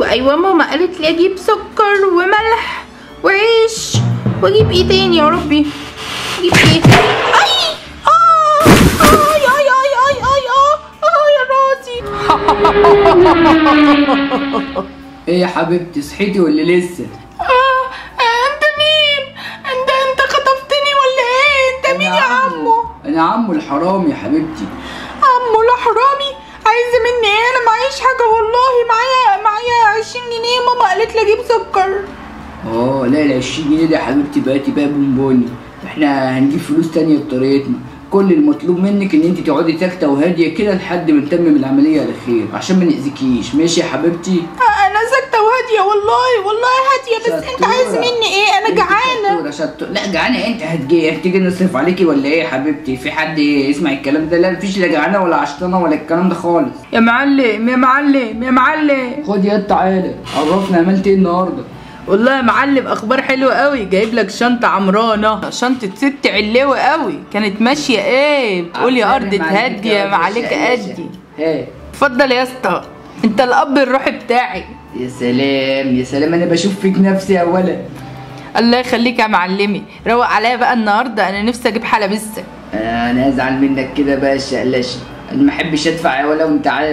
ايوه ماما قالت لي اجيب سكر وملح وعيش واجيب ايه تاني يا ربي اجيب ايه اي اه اي اي اي اي اي اه اه يا راسي ايه يا حبيبتي صحيتي ولا لسه اه انت مين انت انت خطفتني ولا ايه انت مين يا عمو انا عمو الحرام يا حبيبتي عمو لا حرامي عايزه مني ايه انا معيش حاجه والله معايا معايا 20 جنيه ماما قالت لي اجيب سكر اه لا ال 20 جنيه دي يا حبيبتي بقيتي بقى بونبوني احنا هنجيب فلوس تانية بطريقتنا كل المطلوب منك ان انت تقعدي ساكته وهاديه كده لحد ما نتمم العمليه على خير عشان ما ناذيكيش ماشي يا حبيبتي انا ساكته وهاديه والله والله هاديه بس انت شطورة. عايز مني ايه انا انت جعانه شطورة شطورة لا جعانه انت هتجي هتيجي نصرف عليكي ولا ايه يا حبيبتي في حد يسمع الكلام ده لا مفيش لا جعانه ولا عشطانه ولا الكلام ده خالص يا معلم يا معلم يا معلم خد يا تعالى عرفنا عملت ايه النهارده والله يا معلم اخبار حلوه قوي جايب لك شنطه عمرانه شنطه ست علوه قوي كانت ماشيه ايه بتقول يا ارض تهدي ما عليك ادي ها اتفضل يا اسطى انت الاب الروحي بتاعي يا سلام يا سلام انا بشوف فيك نفسي اولا الله يخليك يا معلمي روق عليا بقى النهارده انا نفسي اجيب حلبسه انا ازعل منك كده بقى الشقلشه انا ما احبش ادفع ولا وانت عارف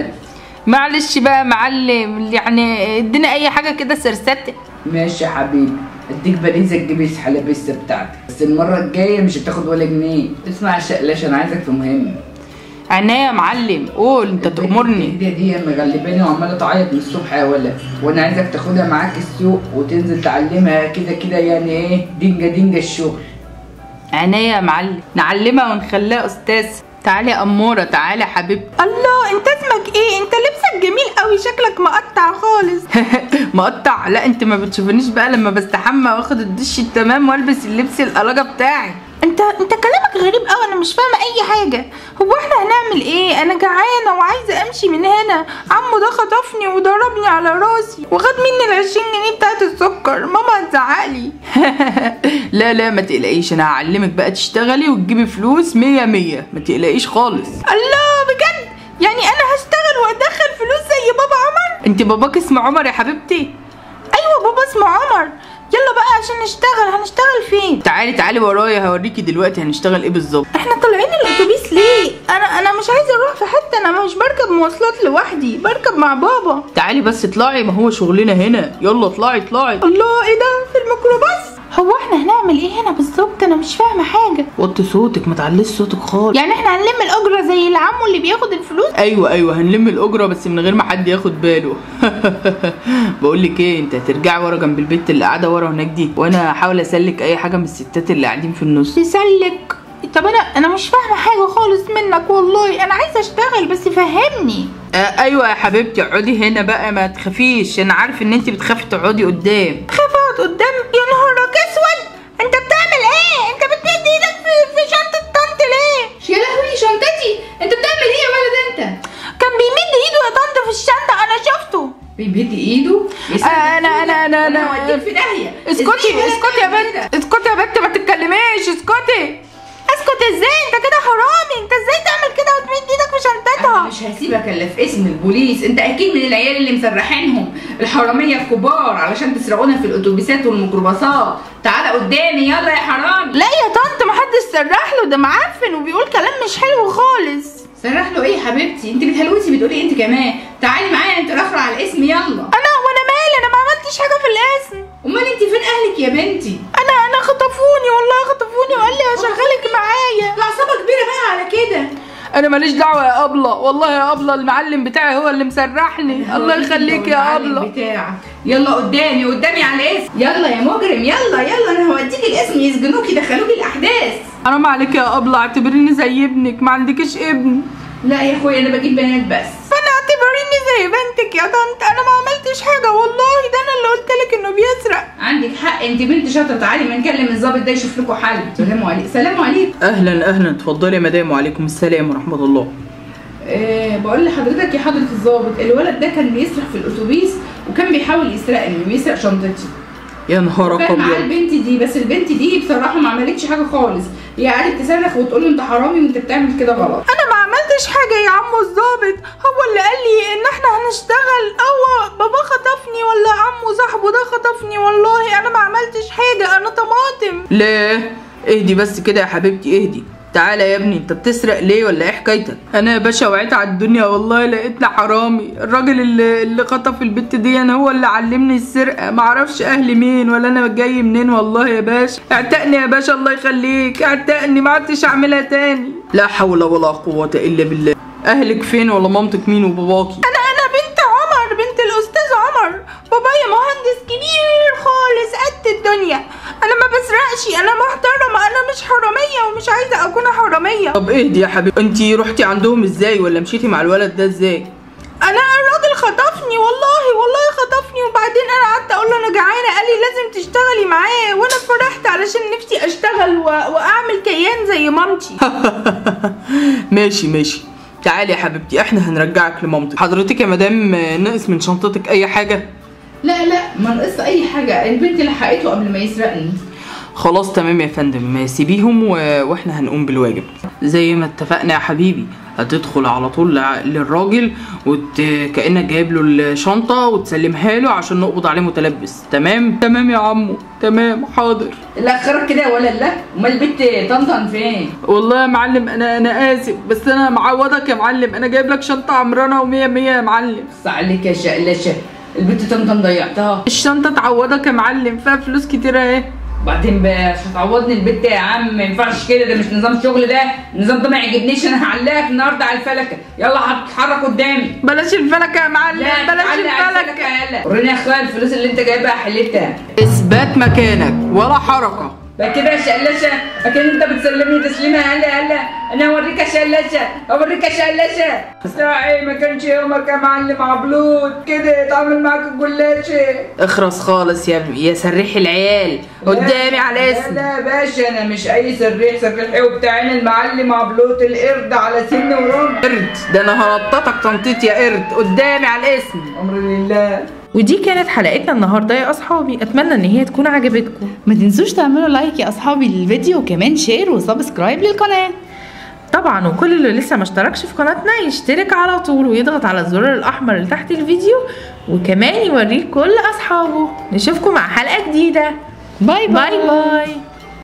معلش بقى يا معلم يعني اديني اي حاجه كده سرسته ماشي يا حبيبي اديك باريزه تجيب الحلبسه بتاعتك بس المره الجايه مش هتاخد ولا جنيه اسمع يا شقلشه انا عايزك في مهم عينيا يا معلم قول انت تأمرني دي دي مغلباني وعماله تعيط من الصبح يا ولا وانا عايزك تاخدها معاك السوق وتنزل تعلمها كده كده يعني ايه دينجا دينجا الشغل عينيا يا معلم نعلمها ونخليها استاذ تعالي يا اموره تعالي يا حبيبتي الله انت اسمك ايه انت لبسك جميل قوي شكلك مقطع خالص مقطع لا انت ما بتشوفنيش بقى لما بستحمى واخد الدش التمام والبس اللبس القلاجه بتاعي انت انت كلامك غريب قوي انا مش فاهمه اي حاجه هو احنا هنعمل ايه انا جعانه وعايزه امشي من هنا عمو ده خطفني وضربني على راسي وخد مني ال 20 جنيه بتاعت السكر ماما هتزعقلي لا لا ما تقلقيش انا هعلمك بقى تشتغلي وتجيبي فلوس مية مية ما تقلقيش خالص الله بجد يعني انا هشتغل وادخل فلوس زي بابا عمر انت باباك اسمه عمر يا حبيبتي ايوه بابا اسمه عمر يلا بقى عشان نشتغل هنشتغل فين تعالي تعالي ورايا هوريكي دلوقتي هنشتغل ايه بالظبط احنا طالعين الاتوبيس ليه انا انا مش عايزه اروح في حته انا مش بركب مواصلات لوحدي بركب مع بابا تعالي بس اطلعي ما هو شغلنا هنا يلا اطلعي اطلعي الله ايه ده في الميكروباص هو احنا هنعمل ايه هنا بالظبط انا مش فاهمه حاجه وطي صوتك ما تعليش صوتك خالص يعني احنا هنلم الاجره زي العمو اللي بياخد الفلوس ايوه ايوه هنلم الاجره بس من غير ما حد ياخد باله بقول لك ايه انت هترجعي ورا جنب البيت اللي قاعده ورا هناك دي وانا هحاول اسلك اي حاجه من الستات اللي قاعدين في النص تسلك طب انا انا مش فاهمه حاجه خالص منك والله انا عايزه اشتغل بس فهمني آه ايوه يا حبيبتي اقعدي هنا بقى ما تخافيش انا عارف ان انت بتخافي تقعدي قدام خاف اقعد قدام يا نهارك اسود انت بتعمل ايه انت بتمد ايدك في, في شنطه طنط ليه يا لهوي شنطتي انت بتعمل ايه يا ولد انت كان بيمد ايده يا طنط في الشنطه انا شفته بيبيد ايده يا ساتر آه، انا انا انا انا انا هوديك في داهيه اسكتي إزاي اسكتي يا تعمل كده؟ بنت اسكتي يا بنت ما تتكلميش اسكتي اسكت ازاي انت كده حرامي انت ازاي تعمل كده وتمد ايدك في انا شنطتها مش هسيبك الا في اسم البوليس انت اكيد من العيال اللي مسرحينهم الحراميه الكبار علشان تسرقونا في الاتوبيسات والميكروباصات تعالى قدامي يلا يا حرامي لا يا طنط ما حدش سرح له ده معفن وبيقول كلام مش حلو خالص سرح له ايه يا حبيبتي انت بتهلوسي بتقولي انت كمان تعالي معايا انت الاخر على الاسم يلا انا وانا مالي انا ما عملتش حاجه في الاسم امال انت فين اهلك يا بنتي انا انا خطفوني والله خطفوني وقال لي هشغلك معايا العصابه كبيره بقى على كده انا ماليش دعوه يا ابله والله يا ابله المعلم بتاعي هو اللي مسرحني الله يخليك يا المعلم ابله بتاعك يلا قدامي قدامي على الاسم يلا يا مجرم يلا يلا انا هوديك الاسم يسجنوكي يدخلوكي الاحداث حرام عليك يا ابله اعتبريني زي ابنك ما عندكش ابن لا يا اخويا انا بجيب بنات بس فانا اعتبريني زي بنتك يا طنط انا ما عملتش حاجه والله ده انا اللي قلت لك انه بيسرق عندك حق انت بنت شاطره تعالي ما نكلم الظابط ده يشوف لكم حل سلام عليكم سلام عليكم اهلا اهلا اتفضلي يا مدام وعليكم السلام ورحمه الله أه بقول لحضرتك يا حضره الظابط الولد ده كان بيسرح في الاتوبيس وكان بيحاول يسرقني بيسرق شنطتي يا نهارك وكان معاه ابيض البنت دي بس البنت دي بصراحه ما عملتش حاجه خالص هي قعدت تصرخ وتقول له انت حرامي وانت بتعمل كده غلط انا ما عملتش حاجه يا عمو الظابط هو اللي قال لي ان احنا هنشتغل هو بابا خطفني ولا عمو صاحبه ده خطفني والله انا ما عملتش حاجه انا طماطم لا اهدي بس كده يا حبيبتي اهدي تعالى يا ابني انت بتسرق ليه ولا ايه حكايتك انا يا باشا وعيت على الدنيا والله لقيت لي حرامي الراجل اللي, اللي خطف البت دي أنا هو اللي علمني السرقه معرفش اهلي مين ولا انا جاي منين والله يا باشا اعتقني يا باشا الله يخليك اعتقني ما عدتش اعملها تاني لا حول ولا قوه الا بالله اهلك فين ولا مامتك مين وباباكي انا انا بنت عمر بنت الاستاذ عمر بابايا مهندس كبير خالص قد الدنيا انا ما بسرقش انا محترمه انا مش حراميه ومش عايزه اكون حراميه طب اهدي يا حبيبي انت رحتي عندهم ازاي ولا مشيتي مع الولد ده ازاي انا الراجل خطفني والله والله خطفني وبعدين انا قعدت اقول له انا جعانه قال لي لازم تشتغلي معاه وانا فرحت علشان نفسي اشتغل و... واعمل كيان زي مامتي ماشي ماشي تعالي يا حبيبتي احنا هنرجعك لمامتك حضرتك يا مدام ناقص من شنطتك اي حاجه لا لا ما نقص اي حاجه البنت لحقته قبل ما يسرقني خلاص تمام يا فندم سيبيهم و... واحنا هنقوم بالواجب زي ما اتفقنا يا حبيبي هتدخل على طول لع- للراجل وت... كانك جايب له الشنطه وتسلمها له عشان نقبض عليه متلبس تمام تمام يا عمو تمام حاضر لا خرج كده ولا لا امال البنت طنطن فين والله يا معلم انا انا اسف بس انا معوضك يا معلم انا جايب لك شنطه عمرانه ومية مية يا معلم بص عليك يا شقلشه البنت طنطن ضيعتها الشنطه تعوضك يا معلم فيها فلوس كتيره اهي وبعدين بقى مش هتعوضني البت يا عم ما ينفعش كده ده مش نظام شغل ده النظام ده ما يعجبنيش انا هعلقك النهارده على الفلكه يلا هتتحرك قدامي بلاش الفلكه يا معلم لا بلاش تعلق على الفلكه يلا وريني يا اخويا الفلوس اللي انت جايبها حلتها اثبات مكانك ولا حركه بقى كده يا شقلشه اكن انت بتسلمني تسليمه هلا هلا انا اوريك يا شقلشه اوريك يا شقلشه ساعي ما كانش يومك يا معلم عبلوت كده يتعامل معاك الجلاشه اخرس خالص يا ابني يا سريح العيال قدامي على لا اسمي لا يا باشا انا مش اي سريح سريح ايه وبتاعين المعلم عبلوت القرد على سن ورم قرد ده انا هنططك تنطيط يا قرد قدامي على الاسم امر لله ودي كانت حلقتنا النهارده يا اصحابي اتمنى ان هي تكون عجبتكم ما تنسوش تعملوا لايك يا اصحابي للفيديو وكمان شير وسبسكرايب للقناه طبعا وكل اللي لسه ما اشتركش في قناتنا يشترك على طول ويضغط على الزرار الاحمر اللي تحت الفيديو وكمان يوريه كل اصحابه نشوفكم مع حلقه جديده باي باي, باي باي